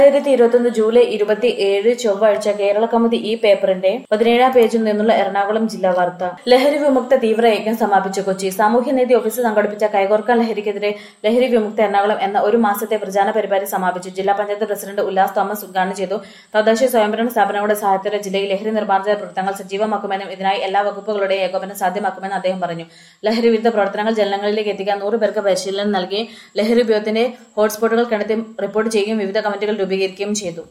രണ്ടായിരത്തി ഇരുപത്തൊന്ന് ജൂലൈ ഇരുപത്തി ഏഴ് ചൊവ്വാഴ്ച കേരള കൗമുദി ഈ പേപ്പറിന്റെ പതിനേഴാം പേജിൽ നിന്നുള്ള എറണാകുളം ജില്ലാ വാർത്ത ലഹരി വിമുക്ത തീവ്ര യജ്ഞം സമാപിച്ചു കൊച്ചി സാമൂഹ്യനീതി ഓഫീസ് സംഘടിപ്പിച്ച കൈകോർക്കാൻ ലഹരിക്കെതിരെ ലഹരി വിമുക്ത എറണാകുളം എന്ന ഒരു മാസത്തെ പ്രചാരണ പരിപാടി സമാപിച്ചു ജില്ലാ പഞ്ചായത്ത് പ്രസിഡന്റ് ഉല്ലാസ് തോമസ് ഉദ്ഘാടനം ചെയ്തു തദ്ദേശീയ സ്വയംഭരണ സ്ഥാപനങ്ങളുടെ സഹായത്തോടെ ജില്ലയിൽ ലഹരി നിർമ്മാർജ്ജന പ്രവർത്തനങ്ങൾ സജീവമാക്കുമെന്നും ഇതിനായി എല്ലാ വകുപ്പുകളുടെയും ഏകോപനം സാധ്യമാക്കുമെന്നും അദ്ദേഹം പറഞ്ഞു ലഹരി വിരുദ്ധ പ്രവർത്തനങ്ങൾ ജനങ്ങളിലേക്ക് എത്തിക്കാൻ നൂറ് പേർക്ക് പരിശീലനം നൽകി ലഹരി ഉപയോഗത്തിന്റെ ഹോട്ട്സ്പോട്ടുകൾ കണ്ടെത്തി റിപ്പോർട്ട് ചെയ്യുകയും വിവിധ കമ്മിറ്റികൾ രൂപീകരിക്കുകയും ചെയ്തു